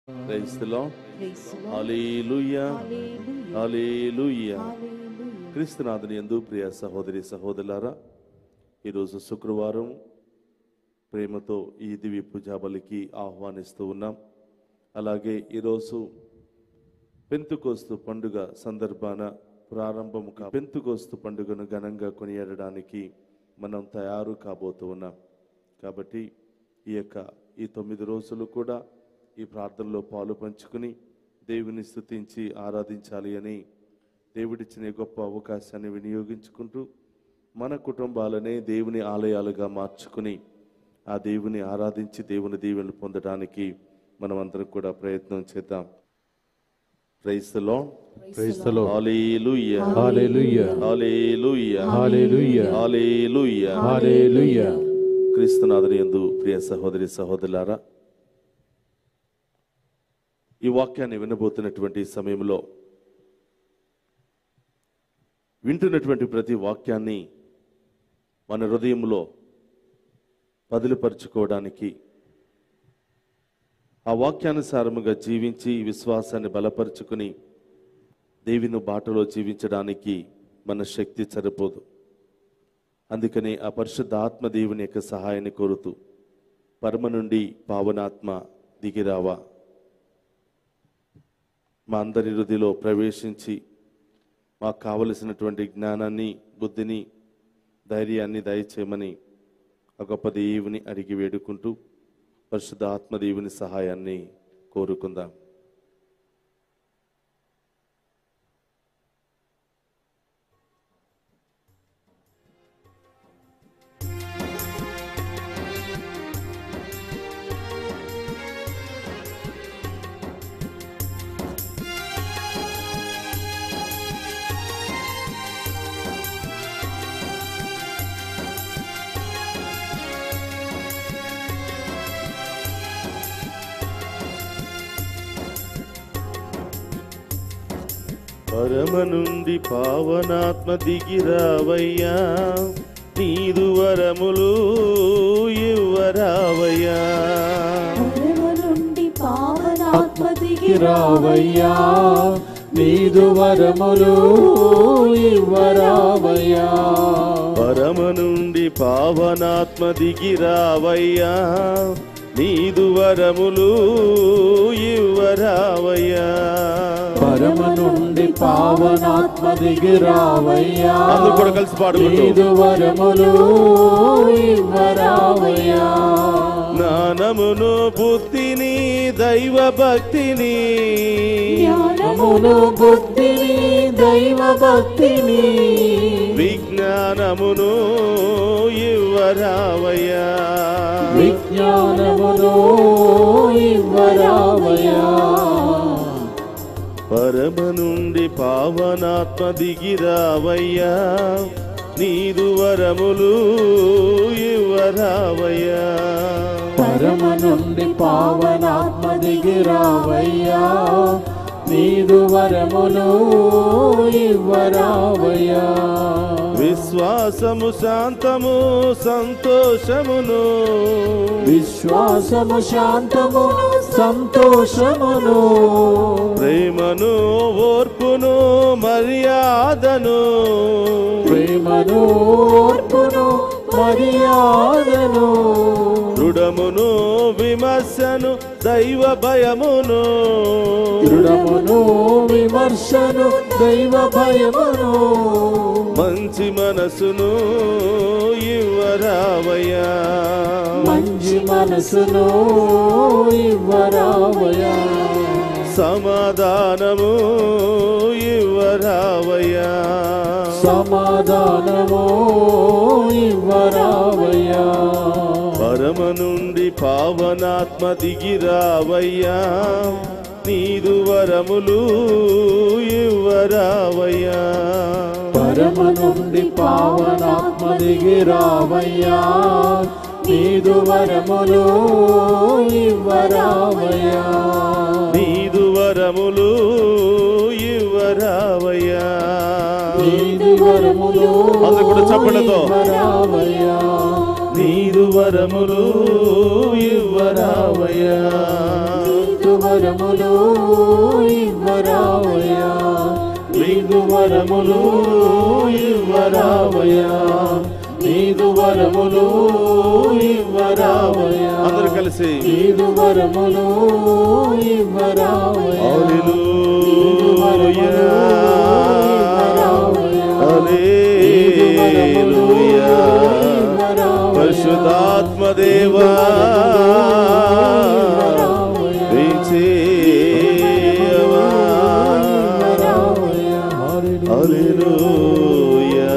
Praise the Lord. Praise the Lord. Hallelujah. Hallelujah. Hallelujah. Hallelujah. క్రీస్తునాథుని ఎందు ప్రియ సహోదరి సహోదరులారా ఈరోజు శుక్రవారం ప్రేమతో ఈ దివ్య పూజాబలికి ఆహ్వానిస్తూ ఉన్నాం అలాగే ఈరోజు పెంతుకోస్తు పండుగ సందర్భాన ప్రారంభము కా పెంతుకోస్తు పండుగను ఘనంగా కొనియాడడానికి మనం తయారు కాబోతూ ఉన్నాం కాబట్టి ఈ యొక్క ఈ తొమ్మిది రోజులు కూడా ఈ ప్రార్థనలో పాలు పంచుకుని దేవుని స్తుతించి ఆరాధించాలి అని దేవుడిచ్చిన ఈ గొప్ప అవకాశాన్ని వినియోగించుకుంటూ మన కుటుంబాలనే దేవుని ఆలయాలుగా మార్చుకుని ఆ దేవుని ఆరాధించి దేవుని దీవెనలు పొందడానికి మనమందరం కూడా ప్రయత్నం చేద్దాం price the lord Praise the Lord. Hallelujah Hallelujah. Hallelujah Hallelujah. Hallelujah Hallelujah. క్రీస్తునాథుని యందు ప్రియ సహోదరి సహోదరులారా ఈ వాక్యాన్ని వినబోతున్నటువంటి సమయంలో వింటున్నటువంటి ప్రతి వాక్యాన్ని మన హృదయంలో పదిలిపరుచుకోవడానికి ఆ వాక్యానుసారముగా జీవించి విశ్వాసాన్ని బలపరుచుకుని దేవుని బాటలో జీవించడానికి మన శక్తి సరిపోదు అందుకనే ఆ పరిశుద్ధ ఆత్మ దేవుని యొక్క సహాయాన్ని కోరుతూ పరమ నుండి పావనాత్మ దిగిరావా మా అందరి హృదిలో ప్రవేశించి మాకు కావలసినటువంటి జ్ఞానాన్ని బుద్ధిని ధైర్యాన్ని దయచేయమని ఆ గొప్ప దేవుని అడిగి వేడుకుంటూ పరిశుద్ధ ఆత్మదేవుని సహాయాన్ని కోరుకుందాం పరమ నుండి పావనాత్మ దిగిరావయ్యా నీదు వరములు ఇవ్వరావయ్యా పరమ నుండి పావనాత్మ దిగిరావయ్యా రావయ్యా నీదు వరములు ఇవ్వరావయ్యా పరమ నుండి పావనాత్మ దిగిరావయ్యా నీదు వరములు ఇవ్వరావయ్యా పరమ నుండి పావనాత్మ దిగిరావయ్యా అందరూ కూడా కలిసి పాడుకుంటూ. నీదు వరములు ఇవ్వరావయ్యా జ్ఞానమును బుద్ధిని దైవ భక్తిని జ్ఞానమును జ్ఞానమును బుద్ధిని దైవ భక్తిని విజ్ఞానమును ఇవ్వరావయ్యా విజ్ఞానమును ఇవ్వరావయ్యా పరమ నుండి పావనాత్మ దిగిరావయ్యా నీదు వరములు ఇవ్వరావయ్యా పరమ నుండి పావనాత్మ దిగిరావయ్యా నీదు వరములు ఇవ్వరావయ్యా విశ్వాసము శాంతము సంతోషమును విశ్వాసము శాంతము సంతోషమును ప్రేమను ఓర్పును మర్యాదను ప్రేమను ఓర్పును మర్యాదను దృఢమును విమర్శను దైవ భయమును దృఢమును విమర్శను దైవ భయమును మంచి మనసును ఇవ్వరావయ్యా మంచి మనసును ఇవ్వరావయ్యా సమాధానము ఇవ్వరావయ్యా సమాధానము ఇవ్వరావయ్యా పరమ నుండి పావనాత్మ దిగిరావయ్యా నీదు వరములు ఇవ్వరావయ్యా పరమ నుండి పావనాత్మ దిగిరావయ్యా నీదు వరములు ఇవ్వరావయ్యా నీదు వరములు ఇవ్వరావయ్యా నీదు వరములు అందరూ కూడా చప్పట్లతో. ఇవ్వరావయ్యా నీదు వరములు ఇవ్వరావయ్యా నీదు వరములు ఇవ్వరావయ్యా నీదు వరములు ఇవ్వరావయ్యా నీదు వరములు ఇవ్వరావయ్యా అందరూ కలిసి నీదు వరములు ఇవ్వరావయ్యా నీదు వరములు ఇవ్వరావయ్యా. హల్లెలూయా. పరిశుద్ధాత్మ దేవా విజయవా. హల్లెలూయా.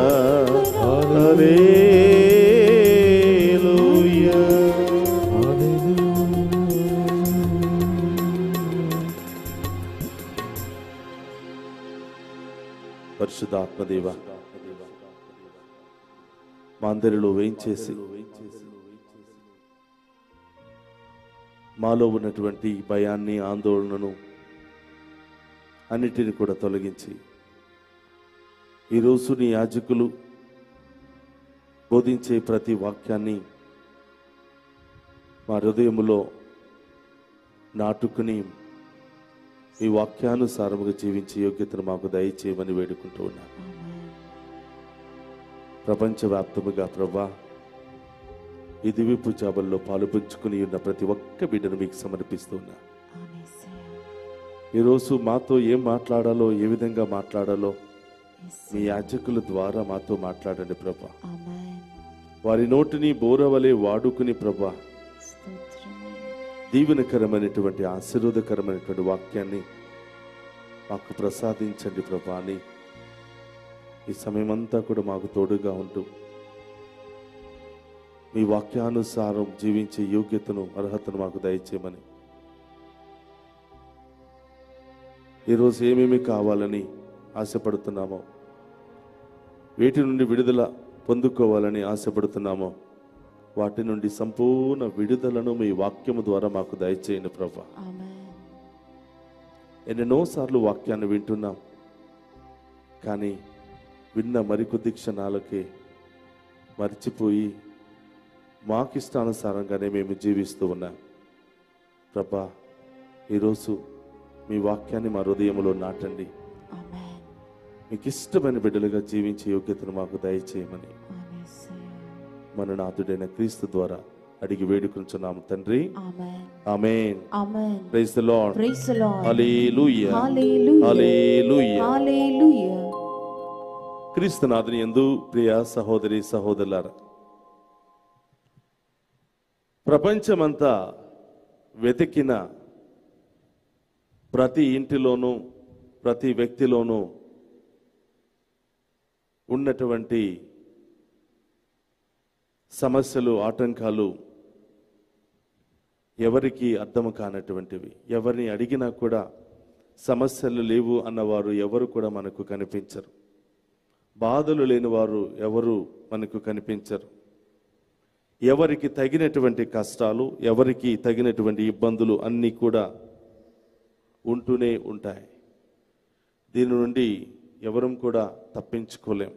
హల్లెలూయా. పరిశుద్ధాత్మదేవ మా అందరిలో వేయించేసి మాలో ఉన్నటువంటి భయాన్ని ఆందోళనను అన్నిటిని కూడా తొలగించి ఈరోజు నీ యాజకులు బోధించే ప్రతి వాక్యాన్ని మా హృదయములో నాటుకుని ఈ వాక్యానుసారముగా జీవించే యోగ్యతను మాకు దయచేయమని వేడుకుంటూ ఉన్నాను ప్రపంచవ్యాప్తముగా ప్రభా ఈ దివిపు జాబల్లో పాలుపంచుకుని ఉన్న ప్రతి ఒక్క బిడ్డను మీకు సమర్పిస్తూ ఉన్నా ఈరోజు మాతో ఏం మాట్లాడాలో ఏ విధంగా మాట్లాడాలో మీ యాజకుల ద్వారా మాతో మాట్లాడండి ప్రభా వారి నోటిని బోరవలే వాడుకుని ప్రభా దీవెనకరమైనటువంటి ఆశీర్వాదకరమైనటువంటి వాక్యాన్ని మాకు ప్రసాదించండి ప్రభా అని ఈ సమయమంతా కూడా మాకు తోడుగా ఉంటూ మీ వాక్యానుసారం జీవించే యోగ్యతను అర్హతను మాకు దయచేయమని ఈరోజు ఏమేమి కావాలని ఆశపడుతున్నామో వేటి నుండి విడుదల పొందుకోవాలని ఆశపడుతున్నామో వాటి నుండి సంపూర్ణ విడుదలను మీ వాక్యము ద్వారా మాకు దయచేయండి ప్రభా ఎన్నెన్నోసార్లు వాక్యాన్ని వింటున్నాం కానీ విన్న మరికొద్ది క్షణాలకే మర్చిపోయి మాకిష్టానుసారంగానే మేము జీవిస్తూ ఉన్నాం ప్రభా ఈరోజు మీ వాక్యాన్ని మా హృదయంలో నాటండి మీకు ఇష్టమైన బిడ్డలుగా జీవించే యోగ్యతను మాకు దయచేయమని మన నాథుడైన క్రీస్తు ద్వారా అడిగి వేడుకుంటున్నాము తండ్రి ఆమేన్ praise the lord Praise the Lord. Hallelujah Hallelujah. Hallelujah Hallelujah. క్రీస్తునాథుని ఎందు ప్రియ సహోదరి సహోదరులారా ప్రపంచమంతా వెతికిన ప్రతి ఇంటిలోనూ ప్రతి వ్యక్తిలోనూ ఉన్నటువంటి సమస్యలు ఆటంకాలు ఎవరికి అర్థం కానటువంటివి ఎవరిని అడిగినా కూడా సమస్యలు లేవు అన్నవారు ఎవరు కూడా మనకు కనిపించరు బాధలు లేని వారు ఎవరు మనకు కనిపించరు ఎవరికి తగినటువంటి కష్టాలు ఎవరికి తగినటువంటి ఇబ్బందులు అన్నీ కూడా ఉంటూనే ఉంటాయి దీని నుండి ఎవరం కూడా తప్పించుకోలేం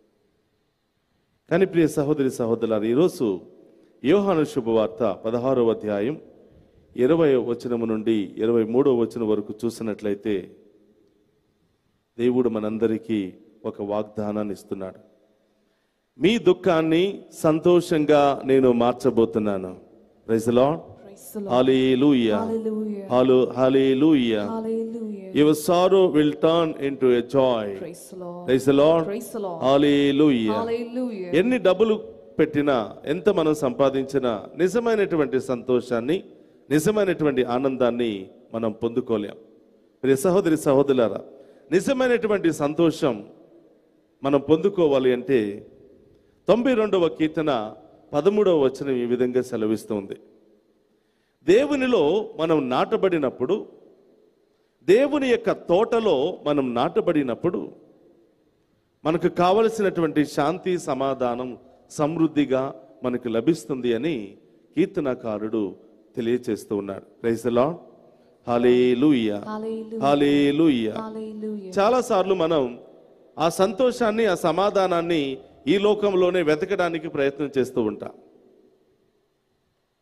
కానీ ప్రియ సహోదరి సహోదరులారు ఈరోజు యోహాను శుభవార్త పదహారవ అధ్యాయం ఇరవై వచనము నుండి ఇరవై మూడవ వచనం వరకు చూసినట్లయితే దేవుడు మనందరికీ ఒక వాగ్దానాన్ని ఇస్తున్నాడు మీ దుఃఖాన్ని సంతోషంగా నేను మార్చబోతున్నాను praise lord Praise the Lord. Hallelujah Hallelujah. Hello hallelujah Hallelujah. Your sorrow will turn into a joy Praise the Lord. Praise lord Praise the Lord. Hallelujah Hallelujah. ఎన్ని డబ్బులు పెట్టినా ఎంత మనం సంపాదించినా నిజమైనటువంటి సంతోషాన్ని నిజమైనటువంటి ఆనందాన్ని మనం పొందుకోలేం ప్రియ సహోదరి సహోదరులారా నిజమైనటువంటి సంతోషం మనం పొందుకోవాలి అంటే తొంభై రెండవ కీర్తన పదమూడవ వచనం ఈ విధంగా సెలవిస్తుంది దేవునిలో మనం నాటబడినప్పుడు దేవుని యొక్క తోటలో మనం నాటబడినప్పుడు మనకు కావలసినటువంటి శాంతి సమాధానం సమృద్ధిగా మనకు లభిస్తుంది అని కీర్తనకారుడు తెలియచేస్తూ ఉన్నాడు రైసలా హాలేలుయ్య Hallelujah. Hallelujah Hallelujah. చాలా సార్లు మనం ఆ సంతోషాన్ని ఆ సమాధానాన్ని ఈ లోకంలోనే వెతకడానికి ప్రయత్నం చేస్తూ ఉంటాం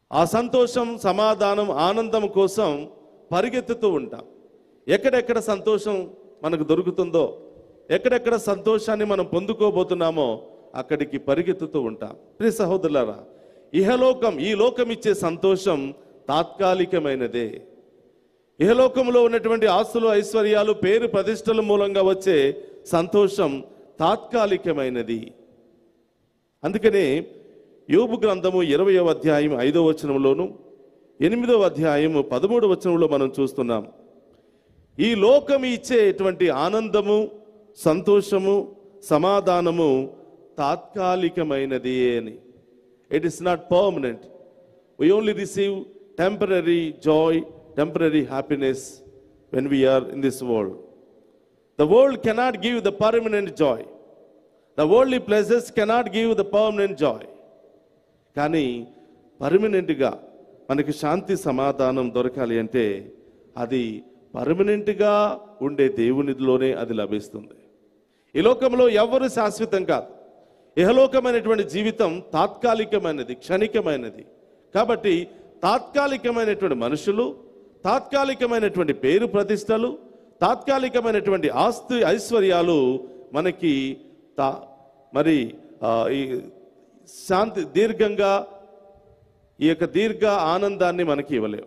ఆ సంతోషం సమాధానం ఆనందం కోసం పరిగెత్తుతూ ఉంటాం ఎక్కడెక్కడ సంతోషం మనకు దొరుకుతుందో ఎక్కడెక్కడ సంతోషాన్ని మనం పొందుకోబోతున్నామో అక్కడికి పరిగెత్తుతూ ఉంటాం ప్రియ సహోదరులారా ఇహలోకం ఈ లోకం ఇచ్చే సంతోషం తాత్కాలికమైనదే ఇహలోకంలో ఉన్నటువంటి ఆస్తులు ఐశ్వర్యాలు పేరు ప్రతిష్టల మూలంగా వచ్చే సంతోషం తాత్కాలికమైనది అందుకనే యోబు గ్రంథము ఇరవయో అధ్యాయం ఐదో వచనంలోను ఎనిమిదో అధ్యాయము పదమూడు వచనంలో మనం చూస్తున్నాం ఈ లోకం ఇచ్చేటువంటి ఆనందము సంతోషము సమాధానము తాత్కాలికమైనది అని it is not permanent we only receive temporary joy, temporary happiness when we are in this world. The world cannot give the permanent joy. The worldly pleasures cannot give the permanent joy. కానీ పర్మనెంట్గా మనకి శాంతి సమాధానం దొరకాలి అంటే అది పర్మనెంట్గా ఉండే దేవునిలోనే అది లభిస్తుంది ఈ లోకంలో ఎవరు శాశ్వతం కాదు ఇహలోకమైనటువంటి జీవితం తాత్కాలికమైనది క్షణికమైనది కాబట్టి తాత్కాలికమైనటువంటి మనుషులు తాత్కాలికమైనటువంటి పేరు ప్రతిష్టలు తాత్కాలికమైనటువంటి ఆస్తి ఐశ్వర్యాలు మనకి తా మరి ఆ, ఈ శాంతి దీర్ఘంగా ఈ యొక్క దీర్ఘ ఆనందాన్ని మనకి ఇవ్వలేవు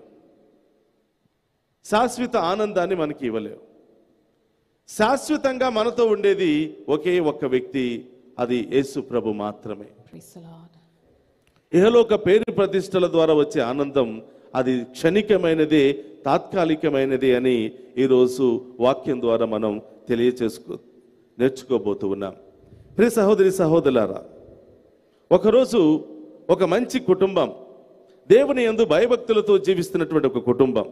శాశ్వత ఆనందాన్ని మనకి ఇవ్వలేవు శాశ్వతంగా మనతో ఉండేది ఒకే ఒక్క వ్యక్తి అది యేసు ప్రభు మాత్రమే Praise the Lord. ఇహలోక పేరు ప్రతిష్టల ద్వారా వచ్చే ఆనందం అది క్షణికమైనదే తాత్కాలికమైనది అని ఈరోజు వాక్యం ద్వారా మనం తెలియచేసుకో నేర్చుకోబోతూ ఉన్నాం ప్రియ సహోదరి సహోదరులారా ఒకరోజు ఒక మంచి కుటుంబం దేవుని యందు భయభక్తులతో జీవిస్తున్నటువంటి ఒక కుటుంబం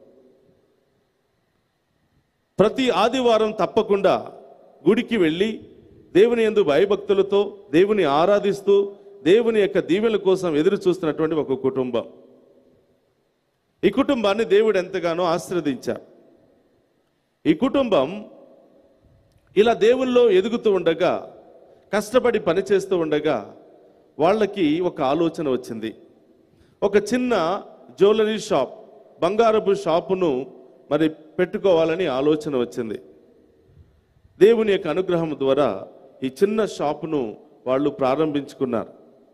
ప్రతి ఆదివారం తప్పకుండా గుడికి వెళ్ళి దేవుని యందు భయభక్తులతో దేవుని ఆరాధిస్తూ దేవుని యొక్క దీవెనల కోసం ఎదురు చూస్తున్నటువంటి ఒక కుటుంబం ఈ కుటుంబాన్ని దేవుడు ఎంతగానో ఆశీర్వదించాడు ఈ కుటుంబం ఇలా దేవుల్లో ఎదుగుతూ ఉండగా కష్టపడి పనిచేస్తూ ఉండగా వాళ్ళకి ఒక ఆలోచన వచ్చింది ఒక చిన్న జ్యువెలరీ షాప్ బంగారపు షాపును మరి పెట్టుకోవాలని ఆలోచన వచ్చింది దేవుని యొక్క అనుగ్రహం ద్వారా ఈ చిన్న షాపును వాళ్ళు ప్రారంభించుకున్నారు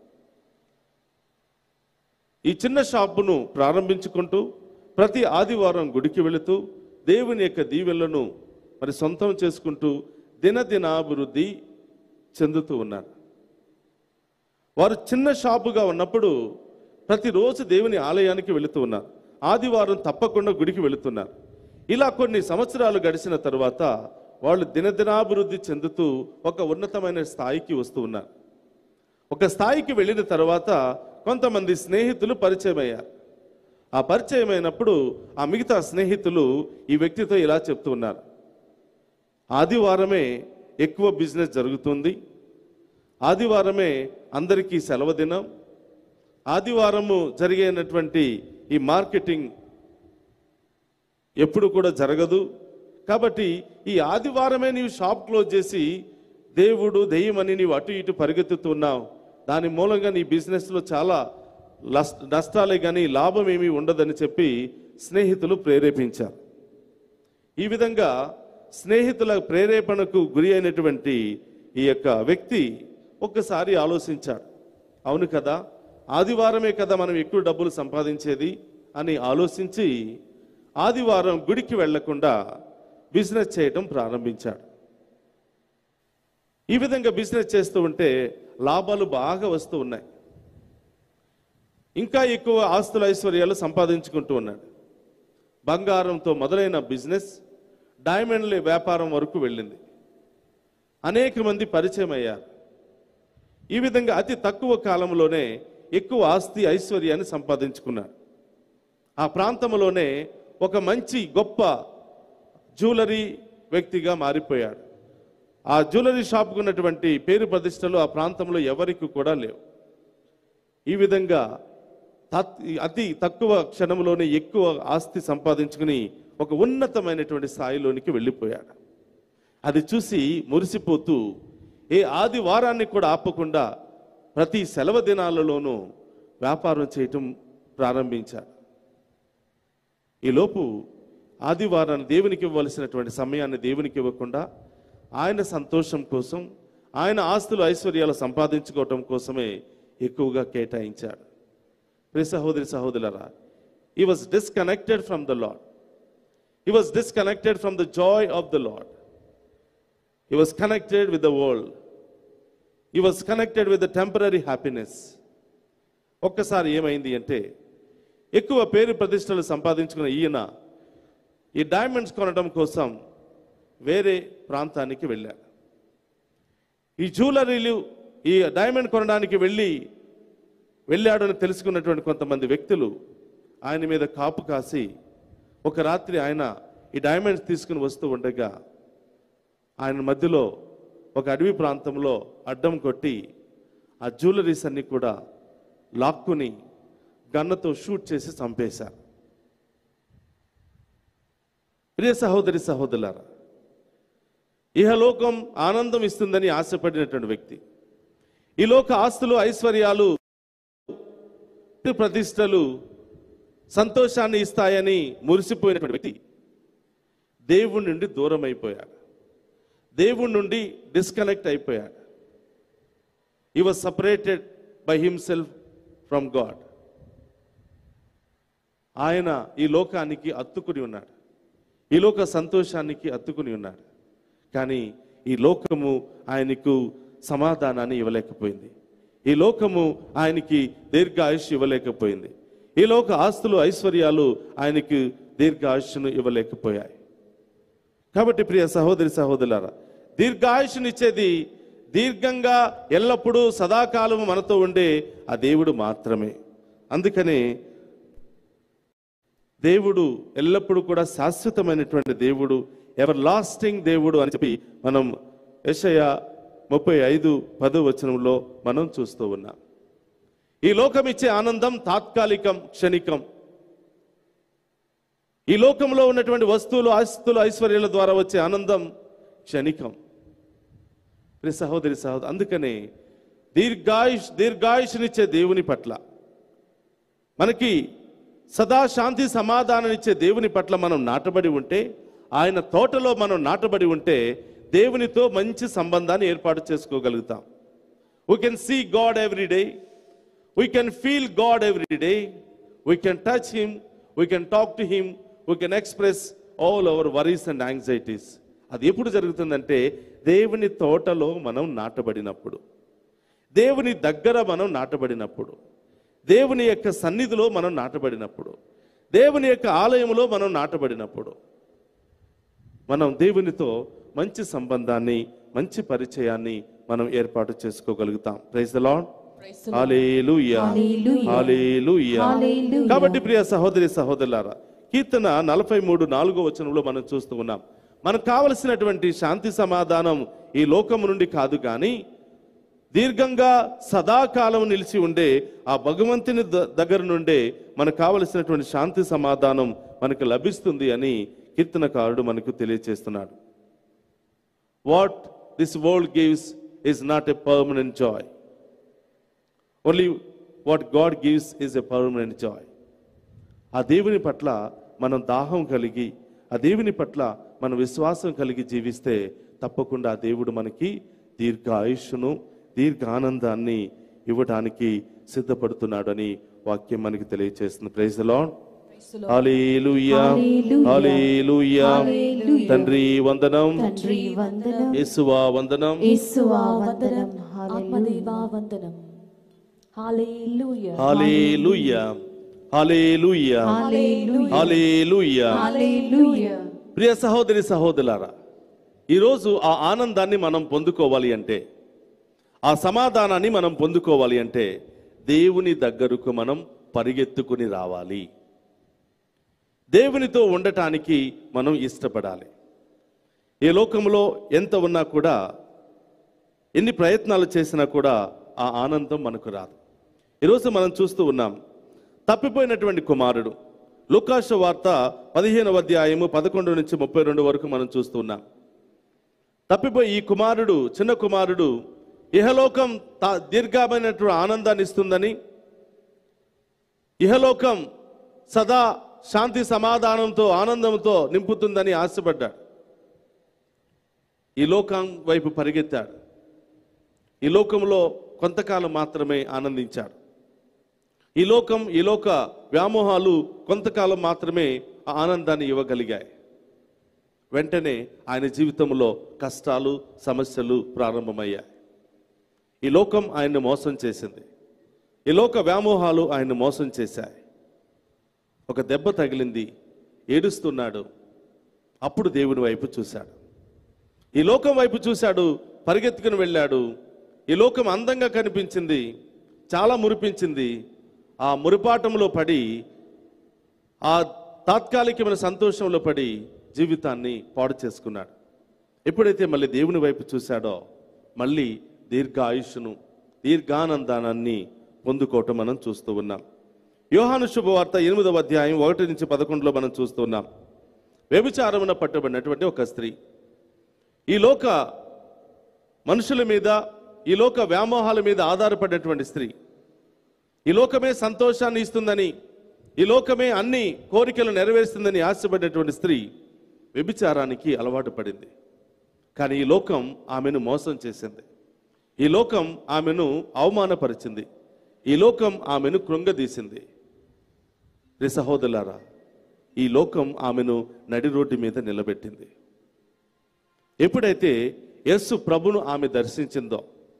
ఈ చిన్న షాపును ప్రారంభించుకుంటూ ప్రతి ఆదివారం గుడికి వెళుతూ దేవుని యొక్క దీవెనలను మరి సొంతం చేసుకుంటూ దినదినాభివృద్ధి చెందుతూ ఉన్నారు వారు చిన్న షాపుగా ఉన్నప్పుడు ప్రతిరోజు దేవుని ఆలయానికి వెళుతూ ఉన్నారు ఆదివారం తప్పకుండా గుడికి వెళుతున్నారు ఇలా కొన్ని సంవత్సరాలు గడిచిన తరువాత వాళ్ళు దినదినాభివృద్ధి చెందుతూ ఒక ఉన్నతమైన స్థాయికి వస్తూ ఉన్నారు ఒక స్థాయికి వెళ్ళిన తర్వాత కొంతమంది స్నేహితులు పరిచయం అయ్యారు ఆ పరిచయం అయినప్పుడు ఆ మిగతా స్నేహితులు ఈ వ్యక్తితో ఇలా చెప్తూ ఉన్నారు ఆదివారమే ఎక్కువ బిజినెస్ జరుగుతుంది ఆదివారమే అందరికీ సెలవు దినం ఆదివారము జరిగేటటువంటి ఈ మార్కెటింగ్ ఎప్పుడు కూడా జరగదు కాబట్టి ఈ ఆదివారమే నీవు షాప్ క్లోజ్ చేసి దేవుడు దెయ్యమని నీవు అటు ఇటు పరిగెత్తుతున్నావు దాని మూలంగా నీ బిజినెస్లో చాలా లస్- నష్టాలే కానీ లాభం ఏమీ ఉండదని చెప్పి స్నేహితులు ప్రేరేపించారు ఈ విధంగా స్నేహితుల ప్రేరేపణకు గురి అయినటువంటి ఈ యొక్క వ్యక్తి ఒక్కసారి ఆలోచించాడు అవును కదా ఆదివారమే కదా మనం ఎక్కువ డబ్బులు సంపాదించేది అని ఆలోచించి ఆదివారం గుడికి వెళ్లకుండా బిజినెస్ చేయటం ప్రారంభించాడు ఈ విధంగా బిజినెస్ చేస్తూ ఉంటే లాభాలు బాగా వస్తూ ఉన్నాయి ఇంకా ఎక్కువ ఆస్తుల ఐశ్వర్యాలు సంపాదించుకుంటూ ఉన్నాడు బంగారంతో మొదలైన బిజినెస్ డైమండ్ల వ్యాపారం వరకు వెళ్ళింది అనేక మంది పరిచయం అయ్యారు ఈ విధంగా అతి తక్కువ కాలంలోనే ఎక్కువ ఆస్తి ఐశ్వర్యాన్ని సంపాదించుకున్నాడు ఆ ప్రాంతంలోనే ఒక మంచి గొప్ప జ్యువెలరీ వ్యక్తిగా మారిపోయాడు ఆ జ్యువెలరీ షాప్కు ఉన్నటువంటి పేరు ప్రతిష్టలు ఆ ప్రాంతంలో ఎవరికి కూడా లేవు ఈ విధంగా తత్- అతి తక్కువ క్షణంలోనే ఎక్కువ ఆస్తి సంపాదించుకుని ఒక ఉన్నతమైనటువంటి స్థాయిలోనికి వెళ్ళిపోయాడు అది చూసి మురిసిపోతూ ఏ ఆదివారాన్ని కూడా ఆపకుండా ప్రతి సెలవు దినాలలోనూ వ్యాపారం చేయటం ప్రారంభించాడు ఈలోపు ఆదివారాన్ని దేవునికి ఇవ్వవలసినటువంటి సమయాన్ని దేవునికి ఇవ్వకుండా ఆయన సంతోషం కోసం ఆయన ఆస్తులు ఐశ్వర్యాలు సంపాదించుకోవటం కోసమే ఎక్కువగా కేటాయించాడు ప్రియ సహోదరి సహోదరులరా he was disconnected from the lord he was disconnected from the joy of the lord he was connected with the world he was connected with the temporary happiness ఒక్కసారి ఏమైంది అంటే ఎక్కువ పేరు ప్రతిష్టలు సంపాదించుకున్న ఈయన ఈ డైమండ్స్ కొనడం కోసం వేరే ప్రాంతానికి వెళ్ళాడు ఈ జ్యువెలరీలు ఈ డైమండ్ కొనడానికి వెళ్ళి వెళ్ళాడని తెలుసుకున్నటువంటి కొంతమంది వ్యక్తులు ఆయన మీద కాపు కాసి ఒక రాత్రి ఆయన ఈ డైమండ్స్ తీసుకుని వస్తూ ఉండగా ఆయన మధ్యలో ఒక అడవి ప్రాంతంలో అడ్డం కొట్టి ఆ జ్యువెలరీస్ అన్ని కూడా లాక్కుని గన్నతో షూట్ చేసి చంపేశారు ప్రియ సహోదరి సహోదరులారా ఇహలోకం ఆనందం ఇస్తుందని ఆశపడినటువంటి వ్యక్తి ఈ లోక ఆస్తులు ఐశ్వర్యాలు ప్రతిష్టలు సంతోషాన్ని ఇస్తాయని మురిసిపోయినటువంటి వ్యక్తి దేవుడి నుండి దూరం అయిపోయాడు దేవుడి నుండి డిస్కనెక్ట్ అయిపోయాడు he was separated by himself from God ఆయన ఈ లోకానికి అత్తుకుని ఉన్నాడు ఈ లోక సంతోషానికి అత్తుకుని ఉన్నాడు కానీ ఈ లోకము ఆయనకు సమాధానాన్ని ఇవ్వలేకపోయింది ఈ లోకము ఆయనకి దీర్ఘ ఆయుష్ ఇవ్వలేకపోయింది ఈ లోక ఆస్తులు ఐశ్వర్యాలు ఆయనకి దీర్ఘ ఆయుష్ను ఇవ్వలేకపోయాయి కాబట్టి ప్రియ సహోదరి సహోదరులారా దీర్ఘాయుషునిచ్చేది దీర్ఘంగా ఎల్లప్పుడూ సదాకాలం మనతో ఉండే ఆ దేవుడు మాత్రమే అందుకనే దేవుడు ఎల్లప్పుడూ కూడా శాశ్వతమైనటువంటి దేవుడు ఎవర్ లాస్టింగ్ దేవుడు అని చెప్పి మనం యెషయ ముప్పై ఐదు పదో వచనంలో మనం చూస్తూ ఉన్నాం ఈ లోకం ఇచ్చే ఆనందం తాత్కాలికం క్షణికం ఈ లోకంలో ఉన్నటువంటి వస్తువులు ఆస్తులు ఐశ్వర్యాల ద్వారా వచ్చే ఆనందం క్షణికం ప్రియ సహోదరి సహోదరు అందుకనే దీర్ఘాయుష్ దీర్ఘాయుషునిచ్చే దేవుని పట్ల మనకి సదా శాంతి సమాధానాన్నిచ్చే దేవుని పట్ల మనం నాటబడి ఉంటే ఆయన తోటలో మనం నాటబడి ఉంటే దేవునితో మంచి సంబంధాన్ని ఏర్పాటు చేసుకోగలుగుతాం we can see God every day we can feel God every day we can touch him we can talk to him we can express all our worries and anxieties అది ఎప్పుడు జరుగుతుందంటే దేవుని తోటలో మనం నాటబడినప్పుడు దేవుని దగ్గర మనం నాటబడినప్పుడు దేవుని యొక్క సన్నిధిలో మనం నాటబడినప్పుడు దేవుని యొక్క ఆలయంలో మనం నాటబడినప్పుడు మనం దేవునితో మంచి సంబంధాన్ని మంచి పరిచయాన్ని మనం ఏర్పాటు చేసుకోగలుగుతాం praise the lord hallelujah hallelujah. Hallelujah hallelujah. కాబట్టి ప్రియ సహోదరి సహోదరులారా కీర్తన నలభై మూడు నాలుగో వచనంలో మనం చూస్తూ ఉన్నాం మనకు కావలసినటువంటి శాంతి సమాధానం ఈ లోకము నుండి కాదు కానీ దీర్ఘంగా సదాకాలం నిలిచి ఉండే ఆ భగవంతుని ద- దగ్గర నుండే మనకు కావలసినటువంటి శాంతి సమాధానం మనకు లభిస్తుంది అని కీర్తనకారుడు మనకు తెలియచేస్తున్నాడు what this world gives is not a permanent joy only what God gives is a permanent joy ఆ దేవుని పట్ల మనం దాహం కలిగి ఆ దేవుని పట్ల మన విశ్వాసం కలిగి జీవిస్తే తప్పకుండా ఆ దేవుడు మనకి దీర్ఘ ఆయుష్ను దీర్ఘ ఆనందాన్ని ఇవ్వడానికి సిద్ధపడుతున్నాడని వాక్యం మనకి తెలియజేస్తుంది ప్రైజ్ లాడ్ హల్లెలూయా హల్లెలూయా. హల్లెలూయా హల్లెలూయా. తండ్రి వందనం తండ్రి వందనం యేసువా వందనం యేసువా వందనం ఆత్మదేవా వందనం హాలేలుయా హల్లెలూయా హల్లెలూయా హల్లెలూయా హల్లెలూయా హల్లెలూయా ప్రియ సహోదరి సహోదరులారా ఈరోజు ఆ ఆనందాన్ని మనం పొందుకోవాలి అంటే ఆ సమాధానాన్ని మనం పొందుకోవాలి అంటే దేవుని దగ్గరకు మనం పరిగెత్తుకుని రావాలి దేవునితో ఉండటానికి మనం ఇష్టపడాలి ఈ లోకంలో ఎంత ఉన్నా కూడా ఎన్ని ప్రయత్నాలు చేసినా కూడా ఆ ఆనందం మనకు రాదు ఈరోజు మనం చూస్తూ ఉన్నాం తప్పిపోయినటువంటి కుమారుడు లుకాశ వార్త పదిహేనవ అధ్యాయము పదకొండు నుంచి ముప్పై రెండు వరకు మనం చూస్తూ ఉన్నాం తప్పిపోయి ఈ కుమారుడు చిన్న కుమారుడు ఇహలోకం తా- దీర్ఘమైనటువంటి ఆనందాన్ని ఇస్తుందని ఇహలోకం సదా శాంతి సమాధానంతో ఆనందంతో నింపుతుందని ఆశపడ్డాడు ఈ లోకం వైపు పరిగెత్తాడు ఈ లోకంలో కొంతకాలం మాత్రమే ఆనందించాడు ఈ లోకం ఈ లోక వ్యామోహాలు కొంతకాలం మాత్రమే ఆ ఆనందాన్ని ఇవ్వగలిగాయి వెంటనే ఆయన జీవితంలో కష్టాలు సమస్యలు ప్రారంభమయ్యాయి ఈ లోకం ఆయన్ని మోసం చేసింది ఈ లోక వ్యామోహాలు ఆయన్ని మోసం చేశాయి ఒక దెబ్బ తగిలింది ఏడుస్తున్నాడు అప్పుడు దేవుని వైపు చూశాడు ఈ లోకం వైపు చూశాడు పరిగెత్తుకుని వెళ్ళాడు ఈ లోకం అందంగా కనిపించింది చాలా మురిపించింది ఆ మురిపాటంలో పడి ఆ తాత్కాలికమైన సంతోషంలో పడి జీవితాన్ని పాడు చేసుకున్నాడు ఎప్పుడైతే మళ్ళీ దేవుని వైపు చూశాడో మళ్ళీ దీర్ఘ ఆయుష్ను దీర్ఘానందానాన్ని పొందుకోవటం మనం చూస్తూ ఉన్నాం యోహాను శుభవార్త ఎనిమిదవ అధ్యాయం ఒకటి నుంచి పదకొండులో మనం చూస్తున్నాం వ్యభిచారమున పట్టబడినటువంటి ఒక స్త్రీ ఈ లోక మనుషుల మీద ఈ లోక వ్యామోహాల మీద ఆధారపడినటువంటి స్త్రీ ఈ లోకమే సంతోషాన్ని ఇస్తుందని ఈ లోకమే అన్ని కోరికలు నెరవేరుస్తుందని ఆశపడినటువంటి స్త్రీ వ్యభిచారానికి అలవాటు పడింది కానీ ఈ లోకం ఆమెను మోసం చేసింది ఈ లోకం ఆమెను అవమానపరిచింది ఈ లోకం ఆమెను కృంగదీసింది రే సహోదరులారా ఈ లోకం ఆమెను నడి రోడ్డు మీద నిలబెట్టింది ఎప్పుడైతే యేసు ప్రభును ఆమె దర్శించిందో